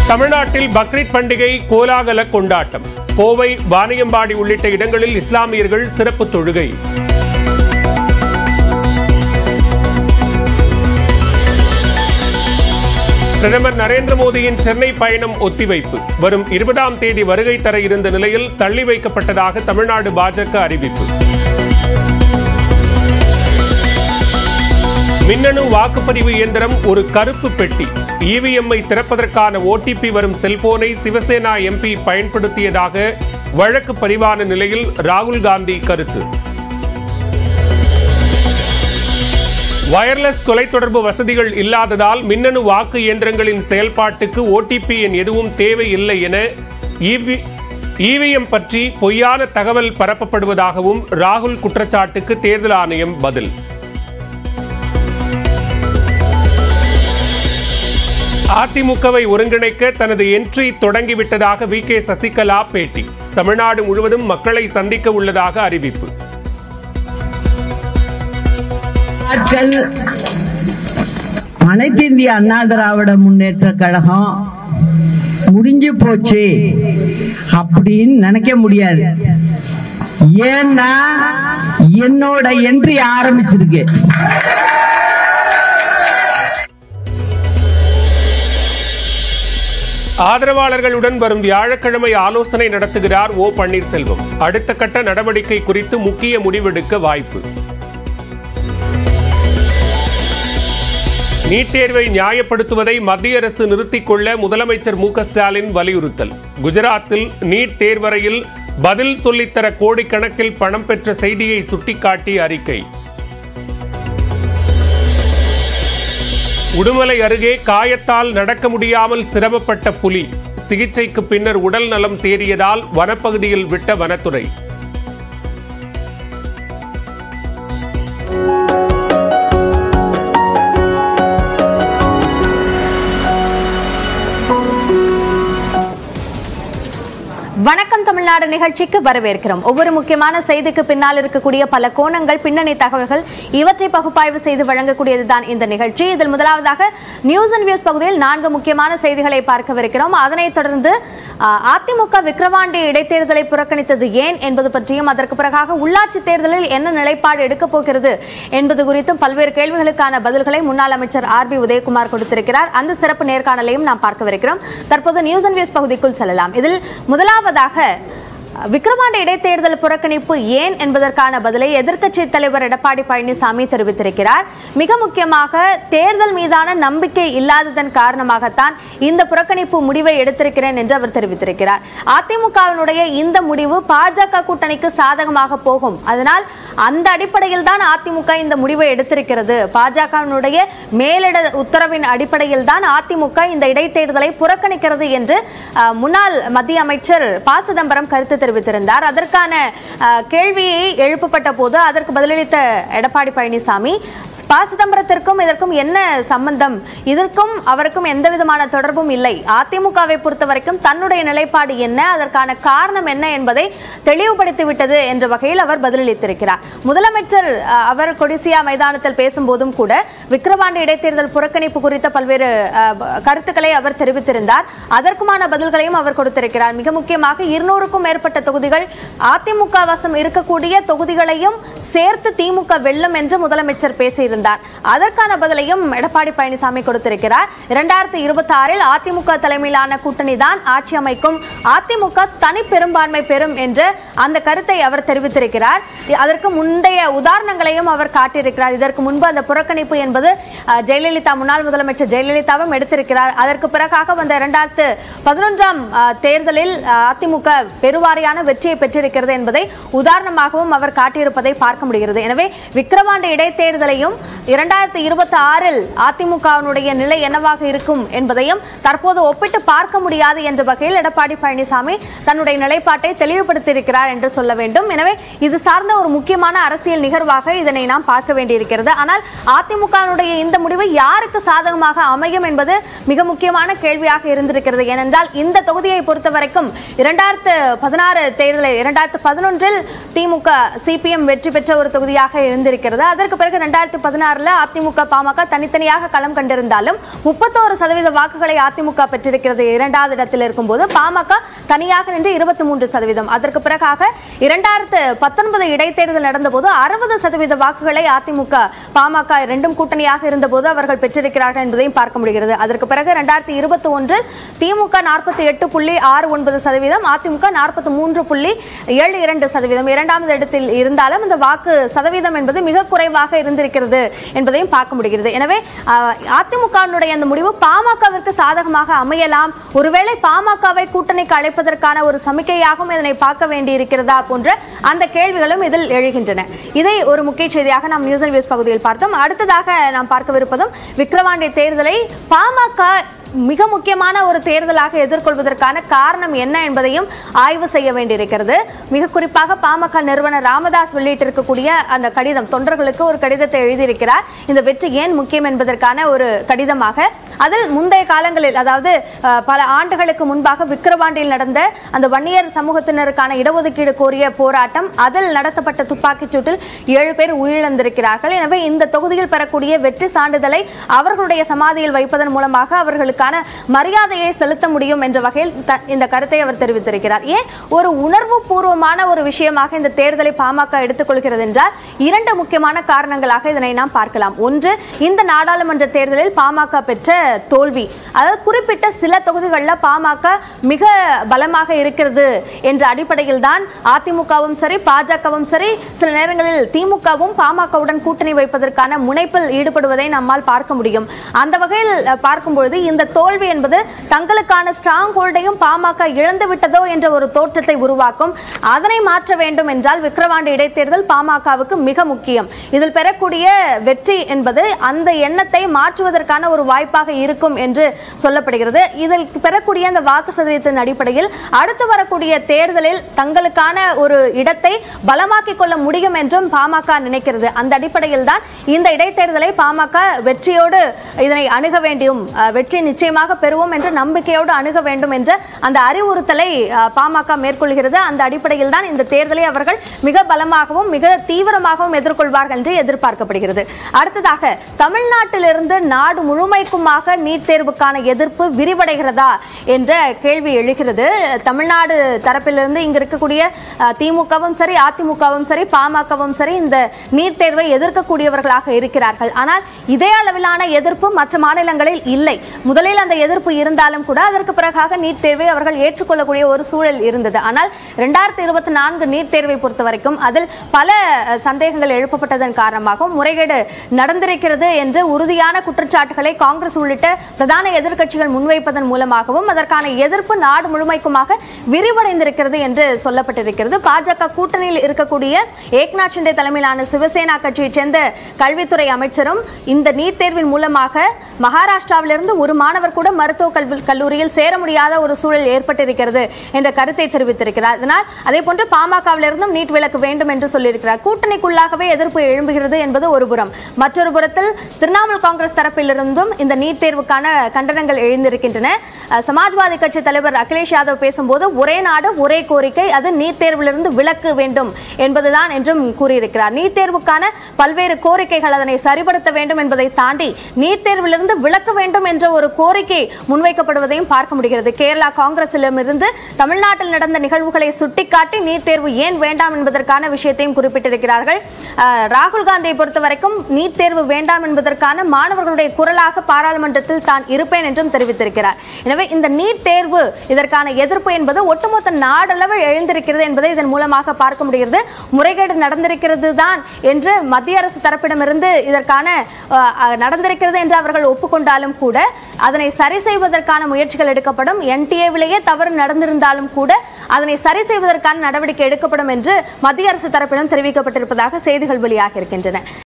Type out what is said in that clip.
தமிழ்நாட்டில் பக்ரீத் பண்டிகை கோலாகல கொண்டாட்டம் கோவை வாணியம்பாடி உள்ளிட்ட இடங்களில் இஸ்லாமியர்கள் சிறப்பு தொழுகை பிரதமர் நரேந்திர மோடியின் சென்னை பயணம் ஒத்திவைப்பு வரும் இருபதாம் தேதி வருகை தர இருந்த நிலையில் தள்ளி வைக்கப்பட்டதாக தமிழ்நாடு பாஜக அறிவிப்பு மின்னணு வாக்குப்பதிவு இயந்திரம் ஒரு கருப்பு பெட்டி இவிஎம்ஐ திறப்பதற்கான ஓடிபி வரும் செல்போனை சிவசேனா எம்பி பயன்படுத்தியதாக வழக்கு பதிவான நிலையில் ராகுல் காந்தி கருத்து வயர்லெஸ் தொலைத்தொடர்பு வசதிகள் இல்லாததால் மின்னணு வாக்கு இயந்திரங்களின் செயல்பாட்டுக்கு ஓடிபி எண் எதுவும் தேவையில்லை என இவிஎம் பற்றி பொய்யான தகவல் பரப்பப்படுவதாகவும் ராகுல் குற்றச்சாட்டுக்கு தேர்தல் ஆணையம் பதில் அதிமுகவை ஒருங்கிணைக்க தனது என்ட்ரி தொடங்கிவிட்டதாக வி கே சசிகலா பேட்டி தமிழ்நாடு முழுவதும் மக்களை சந்திக்க உள்ளதாக அறிவிப்பு நாட்கள் அனைத்து இந்திய அண்ணா திராவிட முன்னேற்ற கழகம் முடிஞ்சு போச்சு அப்படின்னு நினைக்க முடியாது ஏன்னா என்னோட என்ட்ரி ஆரம்பிச்சிருக்கு ஆதரவாளர்களுடன் வரும் வியாழக்கிழமை ஆலோசனை நடத்துகிறார் ஓ பன்னீர்செல்வம் அடுத்த கட்ட நடவடிக்கை குறித்து முக்கிய முடிவெடுக்க வாய்ப்பு நீட் தேர்வை நியாயப்படுத்துவதை மத்திய அரசு நிறுத்திக் கொள்ள முதலமைச்சர் மு க ஸ்டாலின் வலியுறுத்தல் குஜராத்தில் நீட் தேர்வரையில் பதில் சொல்லித்தர கோடிக்கணக்கில் பணம் பெற்ற செய்தியை சுட்டிக்காட்டி அறிக்கை உடுமலை அருகே காயத்தால் நடக்க முடியாமல் சிரமப்பட்ட புலி சிகிச்சைக்கு பின்னர் உடல் நலம் தேறியதால் வனப்பகுதியில் விட்ட வனத்துறை வணக்கம் தமிழ்நாடு நிகழ்ச்சிக்கு வரவேற்கிறோம் ஒவ்வொரு முக்கியமான செய்திக்கு பின்னால் இருக்கக்கூடிய பல கோணங்கள் பின்னணி தகவல்கள் இவற்றை பகுப்பாய்வு செய்து வழங்கக்கூடியதுதான் இந்த நிகழ்ச்சி இதில் முதலாவதாக நியூஸ் அண்ட் வியூஸ் பகுதியில் நான்கு முக்கியமான செய்திகளை பார்க்கவிருக்கிறோம் அதனைத் தொடர்ந்து அஹ், அதிமுக விக்கிரவாண்டி இடைத்தேர்தலை புறக்கணித்தது ஏன் என்பது பற்றியும் அதற்கு பிறகாக உள்ளாட்சி தேர்தலில் என்ன நிலைப்பாடு எடுக்கப் போகிறது என்பது குறித்தும் பல்வேறு கேள்விகளுக்கான பதில்களை முன்னாள் அமைச்சர் ஆர் பி உதயகுமார் கொடுத்திருக்கிறார் அந்த சிறப்பு நேர்காணலையும் நாம் பார்க்கவிருக்கிறோம் தற்போது நியூஸ் அண்ட் வியூஸ் பகுதிக்குள் செல்லலாம் இதில் முதலாவதாக விக்கிரவாண்டி இடைத்தேர்தல் புறக்கணிப்பு ஏன் என்பதற்கான பதிலை எதிர்க்கட்சி தலைவர் எடப்பாடி பழனிசாமி தெரிவித்திருக்கிறார் மிக முக்கியமாக தேர்தல் மீதான நம்பிக்கை இல்லாததன் காரணமாகத்தான் இந்த புறக்கணிப்பு முடிவை எடுத்திருக்கிறேன் என்று அவர் தெரிவித்திருக்கிறார் அதிமுகவினுடைய இந்த முடிவு பாஜக கூட்டணிக்கு சாதகமாக போகும் அதனால் அந்த அடிப்படையில் தான் அதிமுக இந்த முடிவை எடுத்திருக்கிறது பாஜகவினுடைய மேலிட உத்தரவின் அடிப்படையில் தான் அதிமுக இந்த இடைத்தேர்தலை புறக்கணிக்கிறது என்று அஹ், முன்னாள் மத்திய அமைச்சர் ப சிதம்பரம் கருத்து தெரிவித்திருந்தார் அதற்கான அஹ், கேள்வியை எழுப்பப்பட்ட போது அதற்கு பதிலளித்த எடப்பாடி பழனிசாமி ப சிதம்பரத்திற்கும் இதற்கும் என்ன சம்பந்தம் இதற்கும் அவருக்கும் எந்த விதமான தொடர்பும் இல்லை அதிமுகவை பொறுத்த வரைக்கும் தன்னுடைய நிலைப்பாடு என்ன அதற்கான காரணம் என்ன என்பதை தெளிவுபடுத்தி விட்டது என்ற வகையில் அவர் பதிலளித்திருக்கிறார் முதலமைச்சர் அஹ், அவர் கொடிசியா மைதானத்தில் பேசும்போதும் கூட விக்கிரவாண்டி இடைத்தேர்தல் புறக்கணிப்பு குறித்த பல்வேறு அஹ், கருத்துக்களை அவர் தெரிவித்திருந்தார் அதற்குமான பதில்களையும் அவர் கொடுத்திருக்கிறார் மிக முக்கியமாக இருநூறுக்கும் மேற்பட்ட தொகுதிகள் அதிமுக வசம் இருக்கக்கூடிய தொகுதிகளையும் சேர்த்து திமுக வெல்லும் என்று முதலமைச்சர் பேசியிருந்தார் அதற்கான பதிலையும் எடப்பாடி பழனிசாமி கொடுத்திருக்கிறார் இரண்டாயிரத்தி இருபத்தி ஆறில் அதிமுக தலைமையிலான கூட்டணி தான் ஆட்சி அமைக்கும் அதிமுக தனி பெரும்பான்மை பெறும் என்று அந்த கருத்தை அவர் தெரிவித்திருக்கிறார் அதற்கு முந்தைய உதாரணங்களையும் அவர் காட்டியிருக்கிறார் இதற்கு முன்பு அந்த புறக்கணிப்பு என்பது அஹ், ஜெயலலிதா முன்னாள் முதலமைச்சர் ஜெயலலிதாவும் எடுத்திருக்கிறார் அதற்கு பிறகாக வந்த இரண்டாயிரத்து பதினொன்றாம் அஹ், தேர்தலில் அஹ், அதிமுக பெருவாரியான வெற்றியை பெற்றிருக்கிறது என்பதை உதாரணமாகவும் அவர் காட்டியிருப்பதை பார்க்க முடிகிறது எனவே விக்கிரவாண்டி இடைத்தேர்தலையும் இரண்டாயிரத்தி இருபத்தி ஆறில் அதிமுகவினுடைய நிலை என்னவாக இருக்கும் என்பதையும் தற்போது ஒப்பிட்டு பார்க்க முடியாது என்ற வகையில் எடப்பாடி பழனிசாமி தன்னுடைய நிலைப்பாட்டை தெளிவுபடுத்தியிருக்கிறார் என்று சொல்ல வேண்டும் எனவே இது சார்ந்த ஒரு முக்கியமான முக்கியமான அரசியல் நிகழ்வாக இதனை நாம் பார்க்க வேண்டியிருக்கிறது ஆனால் அதிமுகவினுடைய இந்த முடிவு யாருக்கு சாதகமாக அமையும் என்பது மிக முக்கியமான கேள்வியாக இருந்திருக்கிறது ஏனென்றால் இந்த தொகுதியை பொறுத்த வரைக்கும் இரண்டாயிரத்து பதினாறு தேர்தலில் இரண்டாயிரத்து பதினொன்றில் திமுக சிபிஎம் வெற்றி பெற்ற ஒரு தொகுதியாக இருந்திருக்கிறது அதற்கு பிறகு இரண்டாயிரத்து பதினாறுல அதிமுக பாமக தனித்தனியாக களம் கண்டிருந்தாலும் முப்பத்தோரு சதவீத வாக்குகளை அதிமுக பெற்றிருக்கிறது இரண்டாவது இடத்தில் இருக்கும்போது பாமக தனியாக நின்று இருபத்தி மூன்று சதவீதம் அதற்கு பிறகாக இரண்டாயிரத்து பத்தொன்பது இடைத்தேர்தல் நடந்தபோது அறுபது சதவீத வாக்குகளை அதிமுக பாமக இரண்டும் கூட்டணியாக இருந்தபோது அவர்கள் பெற்றிருக்கிறார்கள் என்பதையும் பார்க்க முடிகிறது அதற்கு பிறகு இரண்டாயிரத்தி இருபத்தி ஒன்றில் திமுக நாற்பத்தி எட்டு புள்ளி ஆறு ஒன்பது சதவீதம் அதிமுக நாற்பத்தி மூன்று புள்ளி ஏழு இரண்டு சதவீதம் இரண்டாவது இடத்தில் இருந்தாலும் இந்த வாக்கு சதவீதம் என்பது மிக குறைவாக இருந்திருக்கிறது என்பதையும் பார்க்க முடிகிறது எனவே அஹ், அதிமுகவினுடைய அந்த முடிவு பாமகவிற்கு சாதகமாக அமையலாம் ஒருவேளை பாமகவை கூட்டணிக்கு அழைப்பதற்கான ஒரு சமிக்கையாகவும் இதனை பார்க்க வேண்டியிருக்கிறதா போன்ற அந்த கேள்விகளும் இதில் எழுகின்றன இதை ஒரு முக்கிய செய்தியாக நாம் நியூஸ் அண்ட் வியூஸ் பகுதியில் பார்த்தோம் அடுத்ததாக நாம் பார்க்கவிருப்பதும் விக்கிரவாண்டி தேர்தலை பாமக மிக முக்கியமான ஒரு தேர்தலாக எதிர்கொள்வதற்கான காரணம் என்ன என்பதையும் ஆய்வு செய்ய வேண்டியிருக்கிறது மிக குறிப்பாக பாமக நிறுவனர் ராமதாஸ் வெளியிட்டிருக்கக்கூடிய அந்த கடிதம் தொண்டர்களுக்கு ஒரு கடிதத்தை எழுதியிருக்கிறார் இந்த வெற்றி ஏன் முக்கியம் என்பதற்கான ஒரு கடிதமாக அதில் முந்தைய காலங்களில் அதாவது அஹ், பல ஆண்டுகளுக்கு முன்பாக விக்கிரவாண்டியில் நடந்த அந்த வன்னியர் சமூகத்தினருக்கான இடஒதுக்கீடு கோரிய போராட்டம் அதில் நடத்தப்பட்ட துப்பாக்கிச் சூட்டில் ஏழு பேர் உயிரிழந்திருக்கிறார்கள் எனவே இந்த தொகுதியில் பெறக்கூடிய வெற்றி சான்றிதழை அவர்களுடைய சமாதியில் வைப்பதன் மூலமாக அவர்களுக்கான மரியாதையை செலுத்த முடியும் என்ற வகையில் த- இந்த கருத்தை அவர் தெரிவித்திருக்கிறார் ஏன் ஒரு உணர்வு பூர்வமான ஒரு விஷயமாக இந்த தேர்தலை பாமக எடுத்துக்கொள்கிறது என்றால் இரண்டு முக்கியமான காரணங்களாக இதனை நாம் பார்க்கலாம் ஒன்று இந்த நாடாளுமன்ற தேர்தலில் பாமக பெற்ற தோல்வி அதாவது குறிப்பிட்ட சில தொகுதிகளில் பாமக மிக பலமாக இருக்கிறது என்ற அடிப்படையில் தான் அதிமுகவும் சரி பாஜகவும் சரி சில நேரங்களில் திமுகவும் பாமகவுடன் கூட்டணி வைப்பதற்கான முனைப்பில் ஈடுபடுவதை நம்மால் பார்க்க முடியும் அந்த வகையில் அஹ், பார்க்கும்பொழுது இந்த தோல்வி என்பது தங்களுக்கான ஸ்ட்ராங் ஹோல்டையும் பாமக இழந்து விட்டதோ என்ற ஒரு தோற்றத்தை உருவாக்கும் அதனை மாற்ற வேண்டும் என்றால் விக்கிரவாண்டி இடைத்தேர்தல் பாமகவுக்கு மிக முக்கியம் இதில் பெறக்கூடிய வெற்றி என்பது அந்த எண்ணத்தை மாற்றுவதற்கான ஒரு வாய்ப்பாக இருக்கும் என்று சொல்லப்படுகிறது இதில் பெறக்கூடிய அந்த வாக்கு சதவீதத்தின் அடிப்படையில் அடுத்து வரக்கூடிய தேர்தலில் தங்களுக்கான ஒரு இடத்தை பலமாக்கிக் கொள்ள முடியும் என்றும் பாமக நினைக்கிறது அந்த அடிப்படையில் தான் இந்த இடைத்தேர்தலை பாமக வெற்றியோடு இதனை அணுக வேண்டும் அஹ், வெற்றி நிச்சயமாக பெறுவோம் என்ற நம்பிக்கையோடு அணுக வேண்டும் என்ற அந்த அறிவுறுத்தலை அஹ், பாமக மேற்கொள்கிறது அந்த அடிப்படையில் தான் இந்த தேர்தலை அவர்கள் மிக பலமாகவும் மிக தீவிரமாகவும் எதிர்கொள்வார்கள் என்று எதிர்பார்க்கப்படுகிறது அடுத்ததாக தமிழ்நாட்டிலிருந்து நாடு முழுமைக்குமாக நீட் தேர்வுக்கான எதிர்ப்பு விரிவடைகிறதா என்ற கேள்வி எழுகிறது தமிழ்நாடு தரப்பிலிருந்து இங்க இருக்கக்கூடிய அஹ், திமுகவும் சரி அதிமுகவும் சரி பாமகவும் சரி இந்த நீட் தேர்வை எதிர்க்கக்கூடியவர்களாக இருக்கிறார்கள் ஆனால் இதே அளவிலான எதிர்ப்பு மற்ற மாநிலங்களில் இல்லை முதலில் அந்த எதிர்ப்பு இருந்தாலும் கூட அதற்கு பிறகாக நீட் தேர்வை அவர்கள் ஏற்றுக்கொள்ளக்கூடிய ஒரு சூழல் இருந்தது ஆனால் இரண்டாயிரத்தி இருபத்தி நான்கு நீட் தேர்வை பொறுத்த வரைக்கும் அதில் பல அஹ், சந்தேகங்கள் எழுப்பப்பட்டதன் காரணமாகவும் முறைகேடு நடந்திருக்கிறது என்று உறுதியான குற்றச்சாட்டுகளை காங்கிரஸ் உள்ளிட்ட பிரதான எதிர்க்கட்சிகள் முன்வைப்பதன் மூலமாகவும் அதற்கான எதிர்ப்பு நாடு முழுமைக்குமாக விரிவடைந்திருக்கிறது என்று சொல்லப்பட்டிருக்கிறது பாஜக கூட்டணியில் இருக்கக்கூடிய ஏக்நாத் ஷிண்டே தலைமையிலான சிவசேனா கட்சியைச் சேர்ந்த கல்வித்துறை அமைச்சரும் இந்த நீட் தேர்வின் மூலமாக மகாராஷ்டிராவிலிருந்து ஒரு மாணவர் கூட மருத்துவ கல்வி கல்லூரியில் சேர முடியாத ஒரு சூழல் ஏற்பட்டிருக்கிறது என்ற கருத்தை தெரிவித்திருக்கிறார் அதனால் அதே போன்று பாமகவிலிருந்தும் நீட் விலக்கு வேண்டும் என்று சொல்லியிருக்கிறார் கூட்டணிக்குள்ளாகவே எதிர்ப்பு எழும்புகிறது என்பது ஒரு புறம் மற்றொரு புறத்தில் திரிணாமுல் காங்கிரஸ் தரப்பிலிருந்தும் இந்த நீட் தேர்வுக்கான கண்டனங்கள் எழுந்திருக்கின்றன அஹ், சமாஜ்வாதி கட்சி தலைவர் அகிலேஷ் யாதவ் பேசும்போது ஒரே நாடு ஒரே கோரிக்கை அது நீட் தேர்விலிருந்து விலக்கு வேண்டும் என்பதுதான் என்றும் கூறியிருக்கிறார் நீட் தேர்வுக்கான பல்வேறு கோரிக்கைகள் அதனை சரிபடுத்த வேண்டும் என்பதை தாண்டி நீட் தேர்விலிருந்து விலக்க வேண்டும் என்ற ஒரு கோரிக்கை முன்வைக்கப்படுவதையும் பார்க்க முடிகிறது கேரளா காங்கிரசிடமிருந்து தமிழ்நாட்டில் நடந்த நிகழ்வுகளை சுட்டிக்காட்டி நீட் தேர்வு ஏன் வேண்டாம் என்பதற்கான விஷயத்தையும் குறிப்பிட்டிருக்கிறார்கள் அஹ், ராகுல் காந்தியை பொறுத்த வரைக்கும் நீட் தேர்வு வேண்டாம் என்பதற்கான மாணவர்களுடைய குரலாக பாராளுமன்றத்தில் தான் இருப்பேன் என்றும் தெரிவித்திருக்கிறார் எனவே இந்த நீட் தேர்வு இதற்கான எதிர்ப்பு என்பது ஒட்டுமொத்த நாடளவில் எழுந்திருக்கிறது என்பதை இதன் மூலமாக பார்க்க முடிகிறது முறைகேடு நடந்திருக்கிறது தான் என்று மத்திய அரசு தரப்பிடமிருந்து இதற்கான அஹ், அஹ், நடந்திருக்கிறது என்று அவர்கள் ஒப்புக்கொண்டாலும் கூட அதனை சரி செய்வதற்கான முயற்சிகள் எடுக்கப்படும் என்டிஏவிலேயே தவறு நடந்திருந்தாலும் கூட அதனை சரி செய்வதற்கான நடவடிக்கை எடுக்கப்படும் என்று மத்திய அரசு தரப்பிலும் தெரிவிக்கப்பட்டிருப்பதாக செய்திகள் வெளியாக இருக்கின்றன